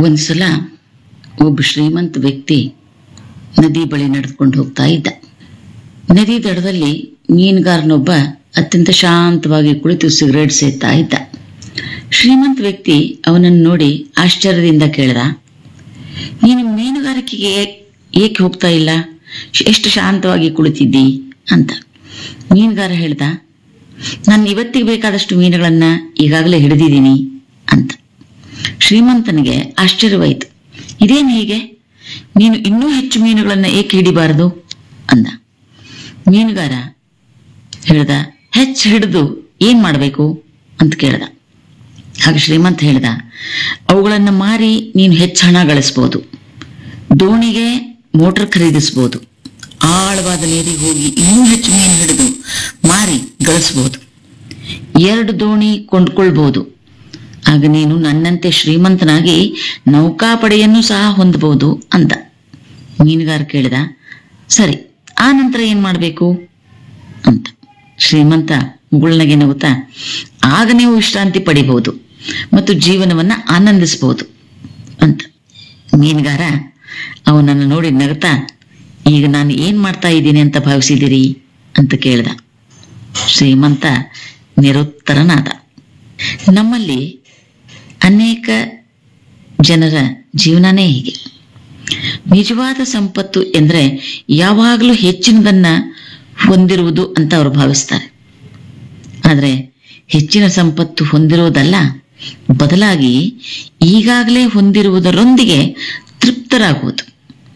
ಒಂದ್ಸಲ ಒಬ್ಬ ಶ್ರೀಮಂತ ವ್ಯಕ್ತಿ ನದಿ ಬಳಿ ನಡೆದುಕೊಂಡು ಹೋಗ್ತಾ ಇದ್ದ ನದಿ ದಡದಲ್ಲಿ ಮೀನುಗಾರನೊಬ್ಬ ಅತ್ಯಂತ ಶಾಂತವಾಗಿ ಕುಳಿತು ಸಿಗರೇಟ್ ಸೇತಾ ಇದ್ದ ಶ್ರೀಮಂತ ವ್ಯಕ್ತಿ ಅವನನ್ನು ನೋಡಿ ಆಶ್ಚರ್ಯದಿಂದ ಕೇಳ್ದ ನೀನು ಮೀನುಗಾರಿಕೆಗೆ ಏ- ಏಕೆ ಹೋಗ್ತಾ ಇಲ್ಲ ಎಷ್ಟು ಶಾಂತವಾಗಿ ಕುಳಿತಿದ್ದಿ ಅಂತ ಮೀನುಗಾರ ಹೇಳ್ದ ನಾನು ಇವತ್ತಿಗೆ ಬೇಕಾದಷ್ಟು ಮೀನುಗಳನ್ನ ಈಗಾಗಲೇ ಹಿಡಿದಿದ್ದೀನಿ ಅಂತ ಶ್ರೀಮಂತನಿಗೆ ಆಶ್ಚರ್ಯವಾಯಿತು ಇದೇನು ಹೀಗೆ ನೀನು ಇನ್ನೂ ಹೆಚ್ಚು ಮೀನುಗಳನ್ನ ಏಕೆ ಹಿಡಿಬಾರದು ಅಂದ ಮೀನುಗಾರ ಹೇಳ್ದ ಹೆಚ್ಚು ಹಿಡಿದು ಏನ್ ಮಾಡಬೇಕು ಅಂತ ಕೇಳ್ದ ಹಾಗೆ ಶ್ರೀಮಂತ ಹೇಳ್ದ ಅವುಗಳನ್ನ ಮಾರಿ ನೀನು ಹೆಚ್ಚು ಹಣ ಗಳಿಸ್ಬೋದು ದೋಣಿಗೆ ಮೋಟರ್ ಖರೀದಿಸ್ಬೋದು ಆಳವಾದ ನೀರಿಗೆ ಹೋಗಿ ಇನ್ನೂ ಹೆಚ್ಚು ಮೀನು ಹಿಡಿದು ಮಾರಿ ಗಳಿಸ್ಬೋದು ಎರಡು ದೋಣಿ ಕೊಂಡ್ಕೊಳ್ಬಹುದು ಆಗ ನೀನು ನನ್ನಂತೆ ಶ್ರೀಮಂತನಾಗಿ ನೌಕಾಪಡೆಯನ್ನು ಸಹ ಹೊಂದಬಹುದು ಅಂದ ಮೀನುಗಾರ ಕೇಳಿದ ಸರಿ ಆ ನಂತರ ಏನ್ ಮಾಡಬೇಕು ಅಂತ ಶ್ರೀಮಂತ ಮುಗುಳ್ನಗೆ ನಗುತ್ತಾ ಆಗ ನೀವು ವಿಶ್ರಾಂತಿ ಪಡಿಬಹುದು ಮತ್ತು ಜೀವನವನ್ನ ಆನಂದಿಸಬಹುದು ಅಂತ ಮೀನುಗಾರ ಅವನನ್ನು ನೋಡಿ ನಗುತ್ತಾ ಈಗ ನಾನು ಏನ್ ಮಾಡ್ತಾ ಇದ್ದೀನಿ ಅಂತ ಭಾವಿಸಿದಿರಿ ಅಂತ ಕೇಳ್ದ ಶ್ರೀಮಂತ ನಿರುತ್ತರನಾದ ನಮ್ಮಲ್ಲಿ ಅನೇಕ ಜನರ ಜೀವನನೇ ಹೀಗೆ ನಿಜವಾದ ಸಂಪತ್ತು ಎಂದ್ರೆ ಯಾವಾಗಲೂ ಹೆಚ್ಚಿನದನ್ನ ಹೊಂದಿರುವುದು ಅಂತ ಅವರು ಭಾವಿಸ್ತಾರೆ ಆದರೆ ಹೆಚ್ಚಿನ ಸಂಪತ್ತು ಹೊಂದಿರುವುದಲ್ಲ ಬದಲಾಗಿ ಈಗಾಗಲೇ ಹೊಂದಿರುವುದರೊಂದಿಗೆ ತೃಪ್ತರಾಗುವುದು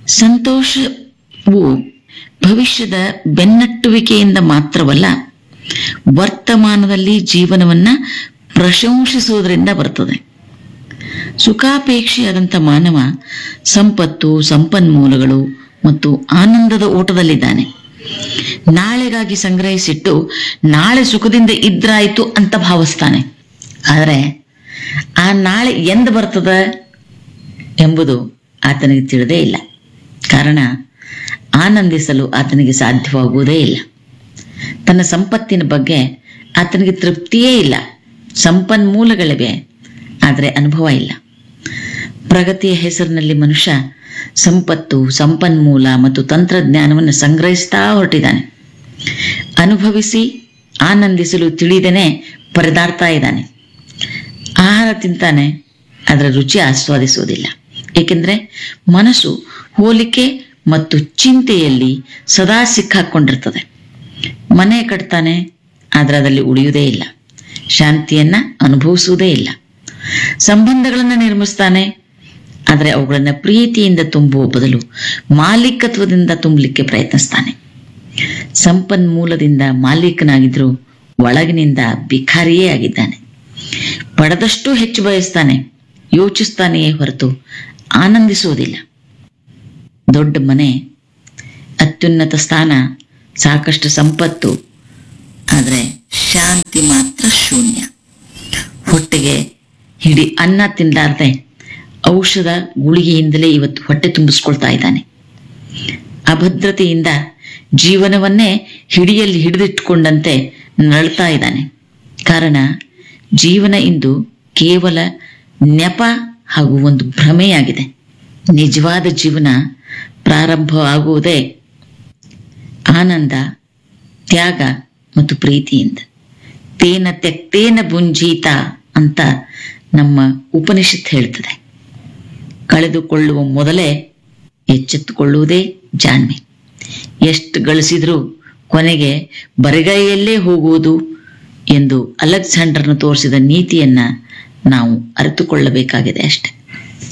ಸಂತೋಷವು ಭವಿಷ್ಯದ ಬೆನ್ನಟ್ಟುವಿಕೆಯಿಂದ ಮಾತ್ರವಲ್ಲ ವರ್ತಮಾನದಲ್ಲಿ ಜೀವನವನ್ನ ಪ್ರಶಂಸಿಸುವುದರಿಂದ ಬರ್ತದೆ ಸುಖಾಪೇಕ್ಷೆಯಾದಂಥ ಮಾನವ ಸಂಪತ್ತು ಸಂಪನ್ಮೂಲಗಳು ಮತ್ತು ಆನಂದದ ಓಟದಲ್ಲಿದ್ದಾನೆ ನಾಳೆಗಾಗಿ ಸಂಗ್ರಹಿಸಿಟ್ಟು ನಾಳೆ ಸುಖದಿಂದ ಇದ್ರಾಯ್ತು ಅಂತ ಭಾವಿಸ್ತಾನೆ ಆದರೆ ಆ ನಾಳೆ ಎಂದು ಬರ್ತದ ಎಂಬುದು ಆತನಿಗೆ ತಿಳಿದೇ ಇಲ್ಲ ಕಾರಣ ಆನಂದಿಸಲು ಆತನಿಗೆ ಸಾಧ್ಯವಾಗುವುದೇ ಇಲ್ಲ ತನ್ನ ಸಂಪತ್ತಿನ ಬಗ್ಗೆ ಆತನಿಗೆ ತೃಪ್ತಿಯೇ ಇಲ್ಲ ಸಂಪನ್ಮೂಲಗಳಿವೆ ಆದರೆ ಅನುಭವ ಇಲ್ಲ ಪ್ರಗತಿಯ ಹೆಸರಿನಲ್ಲಿ ಮನುಷ್ಯ ಸಂಪತ್ತು ಸಂಪನ್ಮೂಲ ಮತ್ತು ತಂತ್ರಜ್ಞಾನವನ್ನು ಸಂಗ್ರಹಿಸ್ತಾ ಹೊರಟಿದ್ದಾನೆ ಅನುಭವಿಸಿ ಆನಂದಿಸಲು ತಿಳಿದೇನೆ ಪರದಾಡ್ತಾ ಇದ್ದಾನೆ ಆಹಾರ ತಿಂತಾನೆ ಅದರ ರುಚಿ ಆಸ್ವಾದಿಸುವುದಿಲ್ಲ ಏಕೆಂದ್ರೆ ಮನಸ್ಸು ಹೋಲಿಕೆ ಮತ್ತು ಚಿಂತೆಯಲ್ಲಿ ಸದಾ ಸಿಕ್ಕಾಕೊಂಡಿರ್ತದೆ ಮನೆ ಕಟ್ತಾನೆ ಆದರೆ ಅದರಲ್ಲಿ ಉಳಿಯುವುದೇ ಇಲ್ಲ ಶಾಂತಿಯನ್ನ ಅನುಭವಿಸುವುದೇ ಇಲ್ಲ ಸಂಬಂಧಗಳನ್ನು ನಿರ್ಮಿಸ್ತಾನೆ ಆದರೆ ಅವುಗಳನ್ನು ಪ್ರೀತಿಯಿಂದ ತುಂಬುವ ಬದಲು ಮಾಲೀಕತ್ವದಿಂದ ತುಂಬಲಿಕ್ಕೆ ಪ್ರಯತ್ನಿಸ್ತಾನೆ ಸಂಪನ್ಮೂಲದಿಂದ ಮಾಲೀಕನಾಗಿದ್ರೂ ಒಳಗಿನಿಂದ ಭಿಖಾರಿಯೇ ಆಗಿದ್ದಾನೆ ಪಡೆದಷ್ಟು ಹೆಚ್ಚು ಬಯಸ್ತಾನೆ ಯೋಚಿಸ್ತಾನೆಯೇ ಹೊರತು ಆನಂದಿಸುವುದಿಲ್ಲ ದೊಡ್ಡ ಮನೆ ಅತ್ಯುನ್ನತ ಸ್ಥಾನ ಸಾಕಷ್ಟು ಸಂಪತ್ತು ಆದರೆ ಶಾಂತಿ ಮಾತ್ರ ಶೂನ್ಯ ಹೊಟ್ಟೆಗೆ ಹಿಡಿ ಅನ್ನ ತಿನ್ನಲಾರ್ದೆ ಔಷಧ ಗುಳಿಗೆಯಿಂದಲೇ ಇವತ್ತು ಹೊಟ್ಟೆ ತುಂಬಿಸ್ಕೊಳ್ತಾ ಇದ್ದಾನೆ ಅಭದ್ರತೆಯಿಂದ ಜೀವನವನ್ನೇ ಹಿಡಿಯಲ್ಲಿ ಹಿಡಿದಿಟ್ಟುಕೊಂಡಂತೆ ನಳ್ತಾ ಇದ್ದಾನೆ ಕಾರಣ ಜೀವನ ಇಂದು ಕೇವಲ ನೆಪ ಹಾಗೂ ಒಂದು ಭ್ರಮೆಯಾಗಿದೆ ನಿಜವಾದ ಜೀವನ ಪ್ರಾರಂಭವಾಗುವುದೇ ಆನಂದ ತ್ಯಾಗ ಮತ್ತು ಪ್ರೀತಿಯಿಂದ ತೇನ ತೆಕ್ತೇನ ಭುಂಜೀತ ಅಂತ ನಮ್ಮ ಉಪನಿಷತ್ ಹೇಳ್ತದೆ ಕಳೆದುಕೊಳ್ಳುವ ಮೊದಲೇ ಎಚ್ಚೆತ್ತುಕೊಳ್ಳುವುದೇ ಜಾಣ್ಮೆ ಎಷ್ಟು ಗಳಿಸಿದ್ರೂ ಕೊನೆಗೆ ಬರಿಗೈಯಲ್ಲೇ ಹೋಗುವುದು ಎಂದು ಅಲೆಕ್ಸಾಂಡರ್ನ ತೋರಿಸಿದ ನೀತಿಯನ್ನ ನಾವು ಅರಿತುಕೊಳ್ಳಬೇಕಾಗಿದೆ ಅಷ್ಟೆ